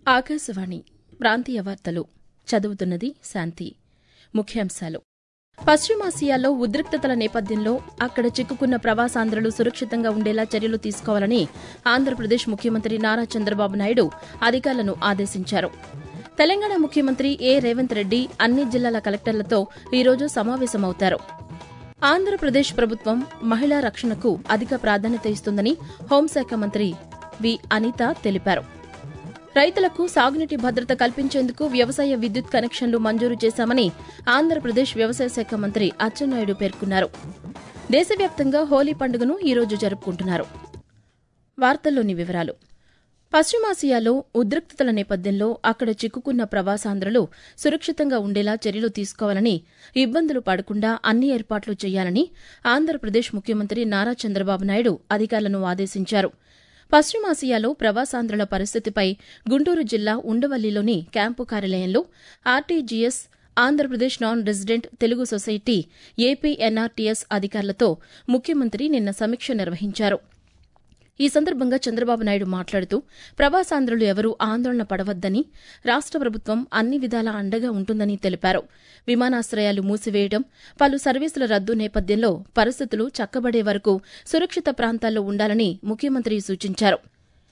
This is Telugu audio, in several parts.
ఆకాశవాణి ప్రాంతీయ వార్తలు చదువుతున్నది శాంతి ముఖ్యాంశాలు పశ్చిమాసియాలో ఉద్రిక్తతల నేపథ్యంలో అక్కడ చిక్కుకున్న ప్రవాసాంధ్రులు సురక్షితంగా ఉండేలా చర్యలు తీసుకోవాలని ఆంధ్రప్రదేశ్ ముఖ్యమంత్రి నారా చంద్రబాబు నాయుడు అధికారులను ఆదేశించారు తెలంగాణ ముఖ్యమంత్రి ఏ రేవంత్ రెడ్డి అన్ని జిల్లాల కలెక్టర్లతో ఈరోజు సమావేశమవుతారు ఆంధ్రప్రదేశ్ ప్రభుత్వం మహిళా రక్షణకు అధిక ప్రాధాన్యత ఇస్తుందని హోంశాఖ మంత్రి వి అనిత తెలిపారు రైతులకు సాగునీటి భద్రత కల్పించేందుకు వ్యవసాయ విద్యుత్ కనెక్షన్లు మంజూరు చేశామని ఆంధ్రప్రదేశ్ వ్యవసాయ శాఖ మంత్రి అచ్చెన్నాయుడు పేర్కొన్నారు దేశవ్యాప్తంగా హోలీ పండుగను ఈరోజు జరుపుకుంటున్నారు వార్తల్లోని వివరాలు పశ్చిమాసియాలో ఉద్రిక్తతల నేపథ్యంలో అక్కడ చిక్కుకున్న ప్రవాసాంధ్రులు సురక్షితంగా ఉండేలా చర్యలు తీసుకోవాలని ఇబ్బందులు పడకుండా అన్ని ఏర్పాట్లు చేయాలని ఆంధ్రప్రదేశ్ ముఖ్యమంత్రి నారా చంద్రబాబు నాయుడు అధికారులను ఆదేశించారు పశ్చిమాసియాలో ప్రవాసాంధ్రుల పరిస్థితిపై గుంటూరు జిల్లా ఉండవల్లిలోని క్యాంపు కార్యాలయంలో RTGS Andhra Pradesh non resident Telugu society APNRTS అధికారులతో ముఖ్యమంత్రి నిన్న సమీక్ష నిర్వహించారు ఈ సందర్భంగా చంద్రబాబు నాయుడు మాట్లాడుతూ ప్రవాసాంధ్రులు ఎవరూ ఆందోళన పడవద్దని రాష్ట ప్రభుత్వం అన్ని విధాలా అండగా ఉంటుందని తెలిపారు విమానాశ్రయాలు మూసివేయడం పలు సర్వీసుల రద్దు నేపథ్యంలో పరిస్థితులు చక్కబడే వరకు సురక్షిత ప్రాంతాల్లో ఉండాలని ముఖ్యమంత్రి సూచించారు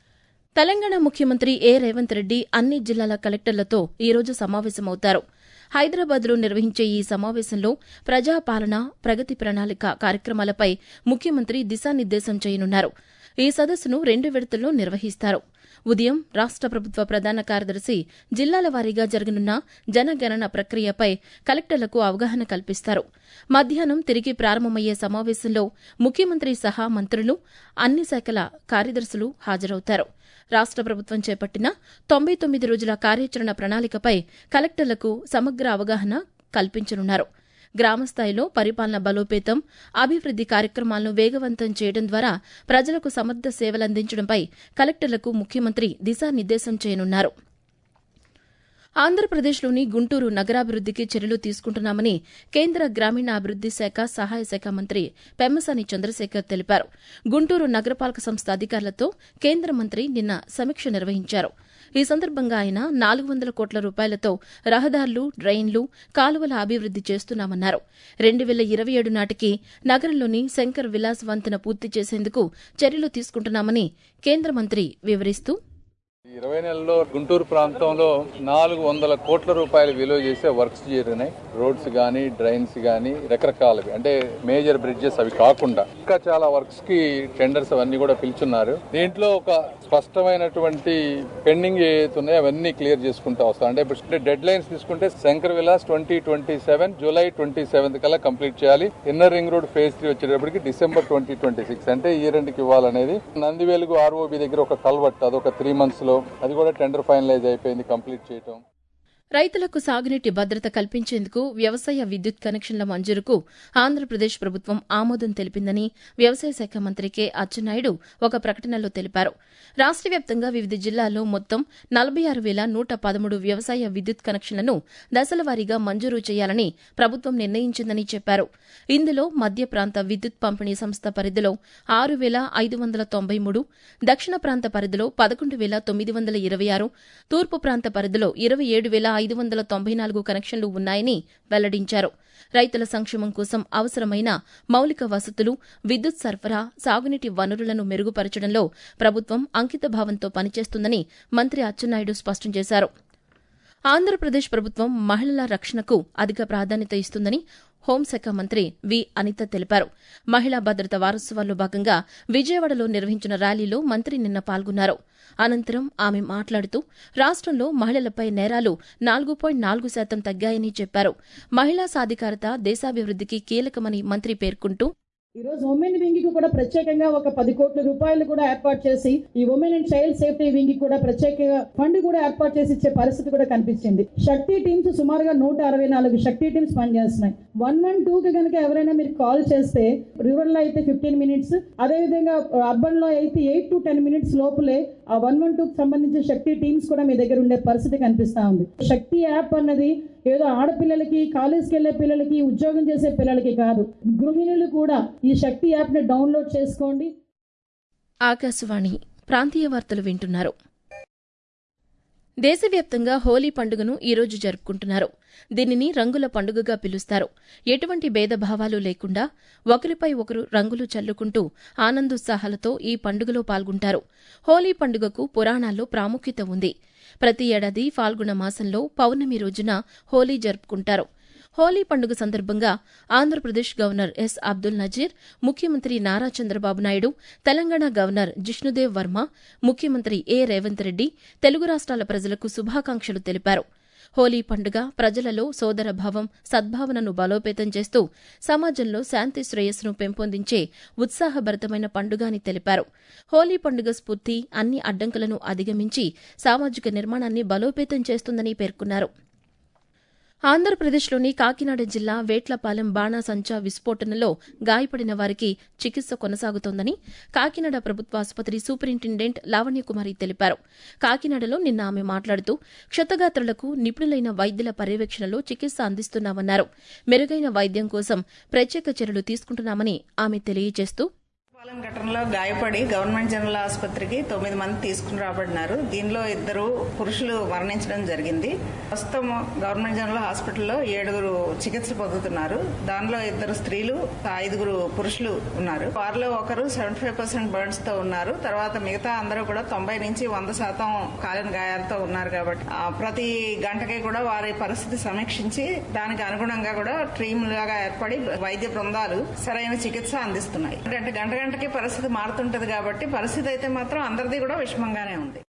తెలంగాణ ముఖ్యమంత్రి ఏ రేవంత్ రెడ్డి అన్ని జిల్లాల కలెక్టర్లతో ఈరోజు సమావేశమవుతారు హైదరాబాద్లో నిర్వహించే ఈ సమావేశంలో ప్రజాపాలన ప్రగతి ప్రణాళిక కార్యక్రమాలపై ముఖ్యమంత్రి దిశానిర్దేశం చేయనున్నారు ఈ సదస్సును రెండు విడతల్లో నిర్వహిస్తారు ఉదయం రాష్ట ప్రభుత్వ ప్రధాన కార్యదర్శి జిల్లాల వారీగా జరగనున్న జనగణన ప్రక్రియపై కలెక్టర్లకు అవగాహన కల్పిస్తారు మధ్యాహ్నం తిరిగి ప్రారంభమయ్యే సమావేశంలో ముఖ్యమంత్రి సహా మంత్రులు అన్ని శాఖల కార్యదర్శులు హాజరవుతారు రాష్ట ప్రభుత్వం చేపట్టిన తొంభై తొమ్మిది రోజుల కార్యాచరణ ప్రణాళికపై కలెక్టర్లకు సమగ్ర అవగాహన కల్పించనున్నారు గ్రామస్థాయిలో పరిపాలన బలోపేతం అభివృద్ది కార్యక్రమాలను వేగవంతం చేయడం ద్వారా ప్రజలకు సమర్థ సేవలందించడంపై కలెక్టర్లకు ముఖ్యమంత్రి దిశానిర్దేశం చేయనున్నారు ఆంధ్రప్రదేశ్లోని గుంటూరు నగరాభివృద్దికి చర్యలు తీసుకుంటున్నామని కేంద్ర గ్రామీణాభివృద్ది శాఖ సహాయ శాఖ మంత్రి పెమ్మసాని చంద్రశేఖర్ తెలిపారు గుంటూరు నగరపాలక సంస్థ అధికారులతో కేంద్ర మంత్రి నిన్న సమీక్ష నిర్వహించారు ఈ సందర్భంగా ఆయన నాలుగు వందల కోట్ల రూపాయలతో రహదారులు డ్రైన్లు కాలువల అభివృద్ది చేస్తున్నామన్నారు రెండు వేల ఇరవై ఏడు నాటికి నగరంలోని శంకర్ విలాస్ వంతెన పూర్తి చేసేందుకు చర్యలు తీసుకుంటున్నామని కేంద్ర మంత్రి వివరిస్తూ ఇరవై నెలల్లో గుంటూరు ప్రాంతంలో నాలుగు వందల కోట్ల రూపాయలు విలువ చేసే వర్క్స్ జరిగినాయి రోడ్స్ కానీ డ్రైన్స్ కానీ రకరకాలవి అంటే మేజర్ బ్రిడ్జెస్ అవి కాకుండా ఇంకా చాలా వర్క్స్ కి టెండర్స్ అవన్నీ కూడా పిలుచున్నారు దీంట్లో ఒక స్పష్టమైనటువంటి పెండింగ్ ఏవైతే ఉన్నాయో అవన్నీ క్లియర్ చేసుకుంటూ వస్తాం అంటే ఇప్పుడు డెడ్ లైన్స్ తీసుకుంటే Shankar Vilas twenty twenty seven July twenty seventh కల్లా కంప్లీట్ చేయాలి inner ring road phase three వచ్చేటప్పటికి డిసెంబర్ ట్వంటీ ట్వంటీ సిక్స్ అంటే ఈ రెండుకి ఇవ్వాలనేది నందివేలుగు ఆర్ఓబి దగ్గర ఒక కల్వట్ అదొక త్రీ మంత్స్ లో అది కూడా టెండర్ ఫైనలైజ్ అయిపోయింది కంప్లీట్ చేయటం రైతులకు సాగునీటి భద్రత కల్పించేందుకు వ్యవసాయ విద్యుత్ కనెక్షన్ల మంజూరుకు ఆంధ్రప్రదేశ్ ప్రభుత్వం ఆమోదం తెలిపిందని వ్యవసాయ శాఖ మంత్రి కె అచ్చెన్నాయుడు ఒక ప్రకటనలో తెలిపారు రాష్ట వ్యాప్తంగా వివిధ జిల్లాల్లో మొత్తం నలభై ఆరు వేల నూట పదమూడు వ్యవసాయ విద్యుత్ కనెక్షన్లను దశలవారీగా మంజూరు చేయాలని ప్రభుత్వం నిర్ణయించిందని చెప్పారు ఇందులో మధ్య ప్రాంత విద్యుత్ పంపిణీ సంస్థ పరిధిలో ఆరు వేల ఐదు వందల తొంభై మూడు దక్షిణ ప్రాంత పరిధిలో పదకొండు వేల తొమ్మిది వందల ఇరవై ఆరు తూర్పు ప్రాంత పరిధిలో ఇరవై ఏడు వేల ఐదు వందల తొంభై నాలుగు కనెక్షన్లు ఉన్నాయని వెల్లడించారు రైతుల సంక్షేమం కోసం అవసరమైన మౌలిక వసతులు విద్యుత్ సరఫరా సాగునీటి వనరులను మెరుగుపరచడంలో ప్రభుత్వం అంకితభావంతో పనిచేస్తుందని మంత్రి అచ్చెన్నాయుడు స్పష్టం చేశారు ఆంధ్రప్రదేశ్ ప్రభుత్వం మహిళల రక్షణకు అధిక ప్రాధాన్యత ఇస్తుందని హోంశాఖ మంత్రి వి అనిత తెలిపారు మహిళా భద్రత వారోత్సవాల్లో భాగంగా విజయవాడలో నిర్వహించిన ర్యాలీలో మంత్రి నిన్న పాల్గొన్నారు అనంతరం ఆమె మాట్లాడుతూ రాష్టంలో మహిళలపై నేరాలు నాలుగు పాయింట్ నాలుగు శాతం తగ్గాయని చెప్పారు మహిళా సాధికారత దేశాభివృద్దికి కీలకమని మంత్రి పేర్కొంటూ ఈ రోజు ఉమెన్ వింగ్ కి కూడా ప్రత్యేకంగా ఒక పది కోట్ల రూపాయలు కూడా ఏర్పాటు చేసి ఈ women and child safety wing కి కూడా ప్రత్యేకంగా ఫండ్ కూడా ఏర్పాటు చేసి ఇచ్చే పరిస్థితి కూడా కనిపించింది శక్తి టీమ్స్ సుమారుగా నూట అరవై నాలుగు శక్తి టీమ్స్ పనిచేస్తున్నాయి వన్ వన్ టూ కి కనుక ఎవరైనా మీరు కాల్ చేస్తే రూరల్ లో అయితే ఫిఫ్టీన్ మినిట్స్ అదే విధంగా అర్బన్ లో అయితే ఎయిట్ టు టెన్ మినిట్స్ లోపలే ఆ వన్ వన్ టూ కి సంబంధించిన శక్తి టీమ్స్ కూడా మీ దగ్గర ఉండే పరిస్థితి కనిపిస్తా ఉంది శక్తి యాప్ అన్నది ఏదో ఆడపిల్లలకి కాలేజ్కి వెళ్లే పిల్లలకి ఉద్యోగం చేసే పిల్లలకి కాదు గృహిణులు కూడా ఈ శక్తి యాప్ ని డౌన్లోడ్ చేసుకోండి ఆకాశవాణి ప్రాంతీయ వార్తలు వింటున్నారు దేశవ్యాప్తంగా హోలీ పండుగను ఈరోజు జరుపుకుంటున్నారు దీనిని రంగుల పండుగగా పిలుస్తారు ఎటువంటి భేదభావాలు లేకుండా ఒకరిపై ఒకరు రంగులు చల్లుకుంటూ ఆనందోత్సాహాలతో ఈ పండుగలో పాల్గొంటారు హోలీ పండుగకు పురాణాల్లో ప్రాముఖ్యత ఉంది ప్రతి ఏడాది ఫాల్గుణ మాసంలో పౌర్ణమి రోజున హోలీ జరుపుకుంటారు హోలీ పండుగ సందర్భంగా ఆంధ్రప్రదేశ్ గవర్నర్ ఎస్ అబ్దుల్ నజీర్ ముఖ్యమంత్రి నారా చంద్రబాబు నాయుడు తెలంగాణ గవర్నర్ జిష్ణుదేవ్ వర్మ ముఖ్యమంత్రి ఏ రేవంత్ రెడ్డి తెలుగు రాష్ట్రాల ప్రజలకు శుభాకాంక్షలు తెలిపారు హోలీ పండుగ ప్రజలలో సోదరభావం సద్భావనను బలోపేతం చేస్తూ సమాజంలో శాంతి శ్రేయస్సును పెంపొందించే ఉత్సాహభరితమైన పండుగ అని తెలిపారు హోలీ పండుగ స్ఫూర్తి అన్ని అడ్డంకులను అధిగమించి సామాజిక నిర్మాణాన్ని బలోపేతం చేస్తుందని పేర్కొన్నారు ఆంధ్రప్రదేశ్లోని కాకినాడ జిల్లా వేట్లపాలెం బాణాసంచా విస్ఫోటనలో గాయపడిన వారికి చికిత్స కొనసాగుతోందని కాకినాడ ప్రభుత్వ ఆసుపత్రి సూపరింటెండెంట్ లావణ్యకుమారి తెలిపారు కాకినాడలో నిన్న ఆమె మాట్లాడుతూ క్షతగాత్రులకు నిపుణులైన వైద్యుల పర్యవేక్షణలో చికిత్స అందిస్తున్నామన్నారు మెరుగైన వైద్యం కోసం ప్రత్యేక చర్యలు తీసుకుంటున్నామని ఆమె తెలియజేస్తూ పాలెం ఘటనలో గాయపడి గవర్నమెంట్ జనరల్ ఆసుపత్రికి తొమ్మిది మంది తీసుకుని రాబడినారు దీనిలో ఇద్దరు పురుషులు మరణించడం జరిగింది ప్రస్తుతం గవర్నమెంట్ జనరల్ హాస్పిటల్లో ఏడుగురు చికిత్స పొందుతున్నారు దానిలో ఇద్దరు స్త్రీలు ఐదుగురు పురుషులు ఉన్నారు వారిలో ఒకరు సెవెంటీ ఫైవ్ పర్సెంట్ బర్న్స్ తో ఉన్నారు తర్వాత మిగతా అందరూ కూడా తొంభై నుంచి వంద శాతం కాలిన గాయాలతో ఉన్నారు కాబట్టి ఆ, ప్రతి గంటకి కూడా వారి పరిస్థితి సమీక్షించి దానికి అనుగుణంగా కూడా టీమ్ లాగా ఏర్పడి వైద్య బృందాలు సరైన చికిత్స అందిస్తున్నాయి అంటే గంట గంటకి పరిస్థితి మారుతుంటది కాబట్టి పరిస్థితి అయితే మాత్రం అందరిది కూడా విషమంగానే ఉంది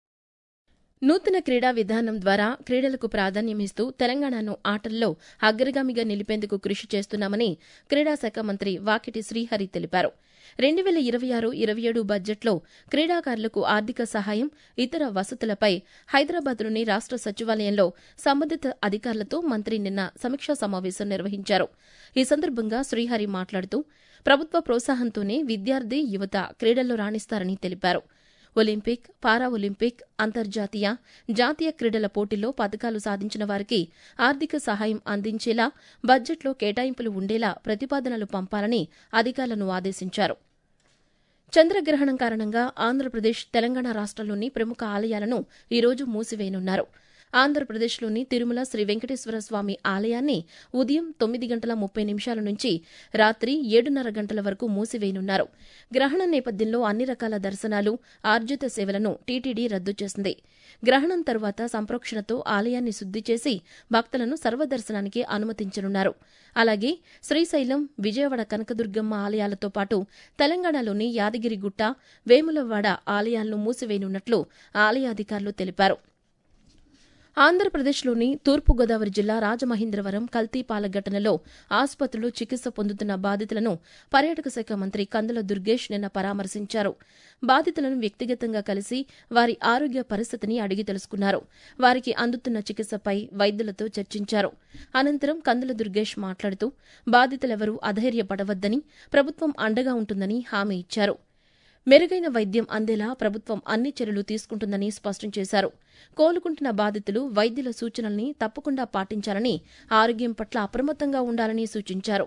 నూతన క్రీడా విధానం ద్వారా క్రీడలకు ప్రాధాన్యమిస్తూ తెలంగాణను ఆటల్లో అగ్రగామిగా నిలిపేందుకు కృషి చేస్తున్నామని క్రీడా శాఖ మంత్రి వాకిటి శ్రీహరి తెలిపారు రెండు వేల ఇరవై ఆరు ఇరవై ఏడు బడ్జెట్లో క్రీడాకారులకు ఆర్థిక సహాయం ఇతర వసతులపై హైదరాబాద్లోని రాష్ట సచివాలయంలో సంబంధిత అధికారులతో మంత్రి నిన్న సమీక్షా సమావేశం నిర్వహించారు ఈ సందర్భంగా శ్రీహరి మాట్లాడుతూ ప్రభుత్వ ప్రోత్సాహంతోనే విద్యార్థి యువత క్రీడల్లో రాణిస్తారని తెలిపారు ఒలింపిక్ పారా ఒలింపిక్ అంతర్జాతీయ జాతీయ క్రీడల పోటీల్లో పథకాలు సాధించిన వారికి ఆర్థిక సహాయం అందించేలా బడ్జెట్లో కేటాయింపులు ఉండేలా ప్రతిపాదనలు పంపాలని అధికారులను ఆదేశించారు చంద్రగ్రహణం కారణంగా ఆంధ్రప్రదేశ్ తెలంగాణ రాష్ట్రాల్లోని ప్రముఖ ఆలయాలను ఈరోజు మూసివేయనున్నారు ఆంధ్రప్రదేశ్లోని తిరుమల శ్రీ వెంకటేశ్వర స్వామి ఆలయాన్ని ఉదయం తొమ్మిది గంటల ముప్పై నిమిషాల నుంచి రాత్రి ఏడున్నర గంటల వరకు మూసివేయనున్నారు గ్రహణం నేపథ్యంలో అన్ని రకాల దర్శనాలు ఆర్జిత సేవలను టీటీడీ రద్దు చేసింది గ్రహణం తరువాత సంప్రోక్షణతో ఆలయాన్ని శుద్ది చేసి భక్తులను సర్వదర్శనానికి అనుమతించనున్నారు అలాగే శ్రీశైలం విజయవాడ కనకదుర్గమ్మ ఆలయాలతో పాటు తెలంగాణలోని యాదగిరిగుట్ట వేములవాడ ఆలయాలను మూసివేయనున్నట్లు ఆలయ అధికారులు తెలిపారు ఆంధ్రప్రదేశ్లోని తూర్పుగోదావరి జిల్లా రాజమహేంద్రవరం కల్తీపాల ఘటనలో ఆసుపత్రిలో చికిత్స పొందుతున్న బాధితులను పర్యాటక శాఖ మంత్రి కందుల దుర్గేష్ నిన్న పరామర్శించారు బాధితులను వ్యక్తిగతంగా కలిసి వారి ఆరోగ్య పరిస్థితిని అడిగి తెలుసుకున్నారు వారికి అందుతున్న చికిత్సపై వైద్యులతో చర్చించారు అనంతరం కందుల దుర్గేష్ మాట్లాడుతూ బాధితులెవరూ అధైర్యపడవద్దని ప్రభుత్వం అండగా ఉంటుందని హామీ ఇచ్చారు మెరుగైన వైద్యం అందేలా ప్రభుత్వం అన్ని చర్యలు తీసుకుంటుందని స్పష్టం చేశారు కోలుకుంటున్న బాధితులు వైద్యుల సూచనల్ని తప్పకుండా పాటించాలని ఆరోగ్యం పట్ల అప్రమత్తంగా ఉండాలని సూచించారు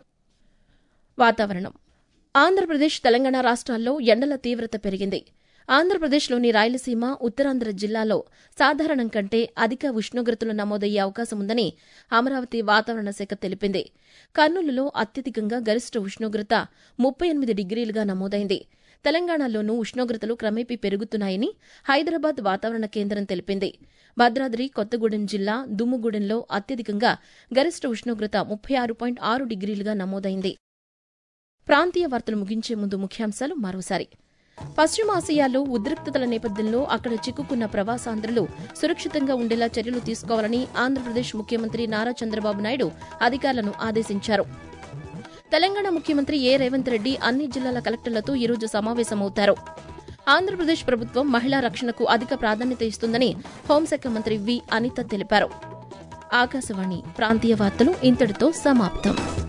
వాతావరణం ఆంధ్రప్రదేశ్ తెలంగాణ రాష్ట్రాల్లో ఎండల తీవ్రత పెరిగింది ఆంధ్రప్రదేశ్లోని రాయలసీమ ఉత్తరాంధ్ర జిల్లాలో సాధారణం కంటే అధిక ఉష్ణోగ్రతలు నమోదయ్యే అవకాశం ఉందని అమరావతి వాతావరణ శాఖ తెలిపింది కర్నూలులో అత్యధికంగా గరిష్ట ఉష్ణోగ్రత ముప్పై ఎనిమిది డిగ్రీలుగా నమోదైంది తెలంగాణలోనూ ఉష్ణోగ్రతలు క్రమేపీ పెరుగుతున్నాయని హైదరాబాద్ వాతావరణ కేంద్రం తెలిపింది భద్రాద్రి కొత్తగూడెం జిల్లా దుమ్ముగూడెంలో అత్యధికంగా గరిష్ట ఉష్ణోగ్రత ముప్పై ఆరు పాయింట్ ఆరు డిగ్రీలుగా నమోదైంది ప్రాంతీయ వార్తలు ముగించే ముందు ముఖ్యాంశాలు మరోసారి పశ్చిమాసియాలో ఉద్రిక్తతల నేపథ్యంలో అక్కడ చిక్కుకున్న ప్రవాసాంధ్రులు సురక్షితంగా ఉండేలా చర్యలు తీసుకోవాలని ఆంధ్రప్రదేశ్ ముఖ్యమంత్రి నారా చంద్రబాబు నాయుడు అధికారులను ఆదేశించారు తెలంగాణ ముఖ్యమంత్రి ఏ రేవంత్ రెడ్డి అన్ని జిల్లాల కలెక్టర్లతో ఈరోజు సమావేశమవుతారు ఆంధ్రప్రదేశ్ ప్రభుత్వం మహిళా రక్షణకు అధిక ప్రాధాన్యత ఇస్తుందని హోంశాఖ మంత్రి వి అనిత తెలిపారు ఆకాశవాణి ప్రాంతీయ వార్తలు ఇంతటితో సమాప్తం